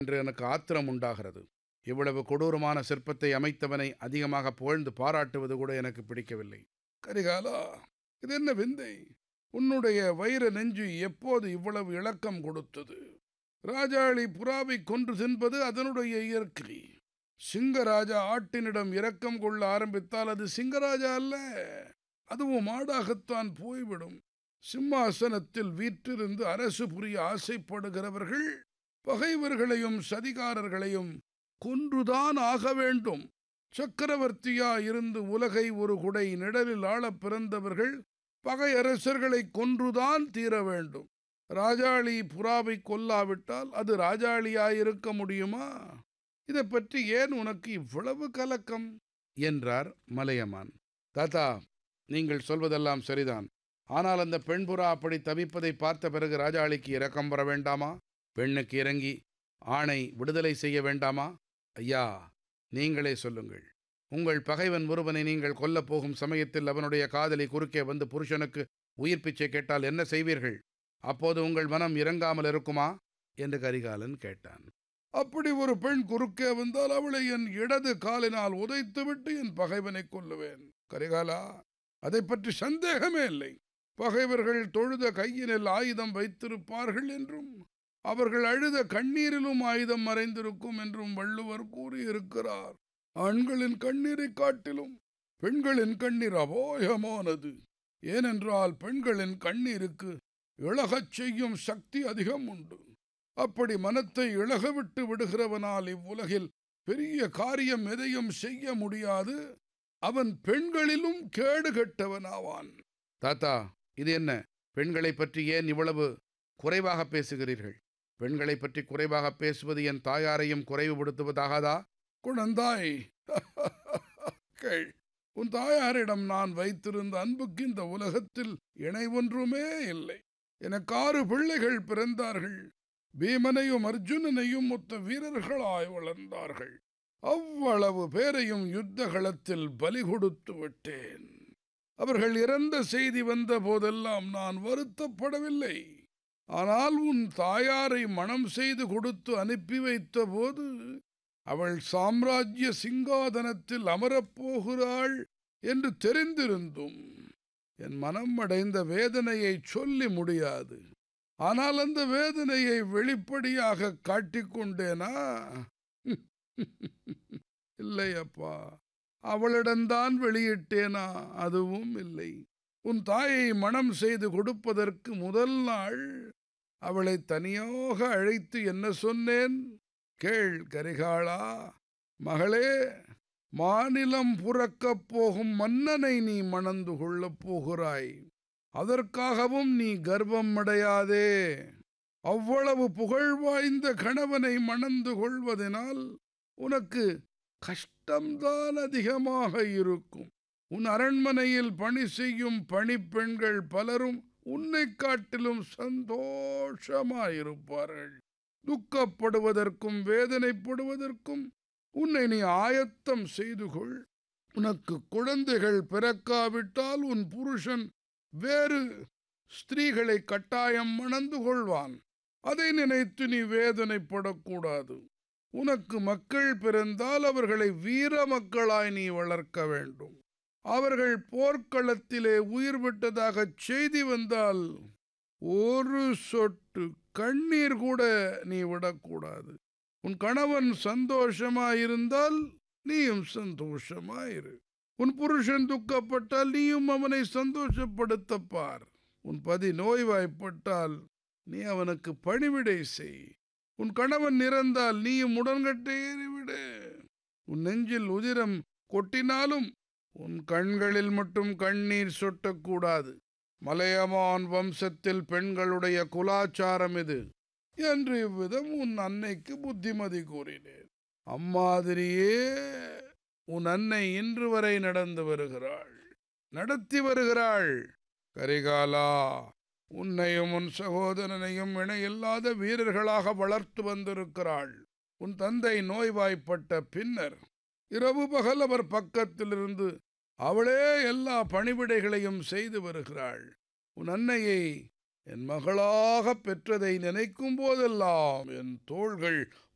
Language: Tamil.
என்று எனக்கு ஆத்திரம் உண்டாகிறது இவ்வளவு கொடூரமான சிற்பத்தை அமைத்தவனை அதிகமாக புகழ்ந்து பாராட்டுவது கூட எனக்கு பிடிக்கவில்லை கரிகாலா இது என்ன விந்தை உன்னுடைய வைர நெஞ்சு எப்போது இவ்வளவு இளக்கம் கொடுத்தது ராஜாளி புறாவை கொன்று தின்பது அதனுடைய இயற்கை சிங்கராஜா ஆட்டினிடம் இரக்கம் கொள்ள ஆரம்பித்தால் அது சிங்கராஜா அல்ல அதுவும் மாடாகத்தான் போய்விடும் சிம்மாசனத்தில் வீற்றிருந்து அரசு புரிய ஆசைப்படுகிறவர்கள் பகைவர்களையும் சதிகாரர்களையும் கொன்றுதான் ஆக வேண்டும் சக்கரவர்த்தியா இருந்து உலகை ஒரு குடை நிழலில் ஆளப் பிறந்தவர்கள் பகையரசர்களை கொன்றுதான் தீர வேண்டும் ராஜாளி புறாவை கொல்லாவிட்டால் அது ராஜாளியாயிருக்க முடியுமா இதை பற்றி ஏன் உனக்கு இவ்வளவு கலக்கம் என்றார் மலையமான் தாத்தா நீங்கள் சொல்வதெல்லாம் சரிதான் ஆனால் அந்த பெண்புறா அப்படி தவிப்பதை பார்த்த பிறகு ராஜாளிக்கு இரக்கம் வர வேண்டாமா பெண்ணுக்கு இறங்கி ஆணை விடுதலை செய்ய வேண்டாமா ஐயா நீங்களே சொல்லுங்கள் உங்கள் பகைவன் ஒருவனை நீங்கள் கொல்லப் போகும் சமயத்தில் அவனுடைய காதலி குறுக்கே வந்து புருஷனுக்கு உயிர் பிச்சை கேட்டால் என்ன செய்வீர்கள் அப்போது உங்கள் மனம் இறங்காமல் இருக்குமா என்று கரிகாலன் கேட்டான் அப்படி ஒரு பெண் குறுக்கே வந்தால் அவளை என் இடது காலினால் உதைத்துவிட்டு என் பகைவனை கொல்லுவேன் கரிகாலா அதை பற்றி சந்தேகமே இல்லை பகைவர்கள் தொழுத கையினில் ஆயுதம் வைத்திருப்பார்கள் என்றும் அவர்கள் அழுத கண்ணீரிலும் ஆயுதம் மறைந்திருக்கும் என்றும் வள்ளுவர் கூறியிருக்கிறார் ஆண்களின் கண்ணீரை காட்டிலும் பெண்களின் கண்ணீர் அபோயமானது ஏனென்றால் பெண்களின் கண்ணீருக்கு இழகச் செய்யும் சக்தி அதிகம் உண்டு அப்படி மனத்தை இழகவிட்டு விடுகிறவனால் இவ்வுலகில் பெரிய காரியம் எதையும் செய்ய முடியாது அவன் பெண்களிலும் கேடு கெட்டவனாவான் தாத்தா இது என்ன பெண்களை பற்றி ஏன் இவ்வளவு குறைவாக பேசுகிறீர்கள் பெண்களை பற்றி குறைவாக பேசுவது என் தாயாரையும் குறைவுபடுத்துவதாகாதா குழந்தாய் கேள் உன் தாயாரிடம் நான் வைத்திருந்த அன்புக்கு இந்த உலகத்தில் இணை ஒன்றுமே இல்லை எனக்கு ஆறு பிள்ளைகள் பிறந்தார்கள் பீமனையும் அர்ஜுனனையும் மொத்த வீரர்களாய் வளர்ந்தார்கள் அவ்வளவு பேரையும் யுத்த களத்தில் பலி கொடுத்து விட்டேன் அவர்கள் இறந்த செய்தி வந்த போதெல்லாம் நான் வருத்தப்படவில்லை ஆனால் உன் தாயாரை மனம் செய்து கொடுத்து அனுப்பி வைத்த போது அவள் சாம்ராஜ்ய சிங்காதனத்தில் அமரப்போகிறாள் என்று தெரிந்திருந்தும் என் மனம் அடைந்த வேதனையை சொல்லி முடியாது ஆனால் அந்த வேதனையை வெளிப்படையாக காட்டிக்கொண்டேனா இல்லை அப்பா அவளிடம்தான் வெளியிட்டேனா அதுவும் இல்லை உன் தாயை மனம் செய்து கொடுப்பதற்கு முதல் நாள் அவளை தனியாக அழைத்து என்ன சொன்னேன் கேள் கரிகாளா மகளே மாநிலம் புறக்கப் போகும் மன்னனை நீ மணந்து கொள்ளப் போகிறாய் அதற்காகவும் நீ கர்வம் அடையாதே அவ்வளவு புகழ் வாய்ந்த கணவனை மணந்து கொள்வதனால் உனக்கு கஷ்டம்தான் அதிகமாக இருக்கும் உன் அரண்மனையில் பணி செய்யும் பணிப்பெண்கள் பலரும் உன்னை காட்டிலும் சந்தோஷமாயிருப்பார்கள் துக்கப்படுவதற்கும் வேதனைப்படுவதற்கும் உன்னை நீ ஆயத்தம் செய்து கொள் உனக்கு குழந்தைகள் பிறக்காவிட்டால் உன் புருஷன் வேறு ஸ்திரீகளை கட்டாயம் மணந்து கொள்வான் அதை நினைத்து நீ வேதனைப்படக்கூடாது உனக்கு மக்கள் பிறந்தால் அவர்களை வீர மக்களாய் நீ வளர்க்க வேண்டும் அவர்கள் போர்க்களத்திலே உயிர் விட்டதாக செய்தி வந்தால் ஒரு சொட்டு கண்ணீர் கூட நீ விடக்கூடாது உன் கணவன் சந்தோஷமாயிருந்தால் நீயும் சந்தோஷமாயிரு உன் புருஷன் துக்கப்பட்டால் நீயும் அவனை சந்தோஷப்படுத்தப்பார் உன் பதி நோய்வாய்ப்பட்டால் நீ அவனுக்கு பணிவிடை செய் உன் கணவன் இறந்தால் நீயும் உடன்கட்டை ஏறிவிடு உன் நெஞ்சில் உதிரம் கொட்டினாலும் உன் கண்களில் மட்டும் கண்ணீர் சொட்டக்கூடாது மலையமான் வம்சத்தில் பெண்களுடைய குலாச்சாரம் இது என்று இவ்விதம் உன் அன்னைக்கு புத்திமதி கூறினேன் அம்மாதிரியே உன் அன்னை இன்று வரை நடந்து வருகிறாள் நடத்தி வருகிறாள் கரிகாலா உன்னையும் உன் சகோதரனையும் இணையில்லாத வீரர்களாக வளர்த்து வந்திருக்கிறாள் உன் தந்தை நோய்வாய்ப்பட்ட பின்னர் இரவு பகல் அவர் பக்கத்திலிருந்து அவளே எல்லா பணிவிடைகளையும் செய்து வருகிறாள் உன் அன்னையை என் மகளாக பெற்றதை நினைக்கும் போதெல்லாம் என் தோள்கள்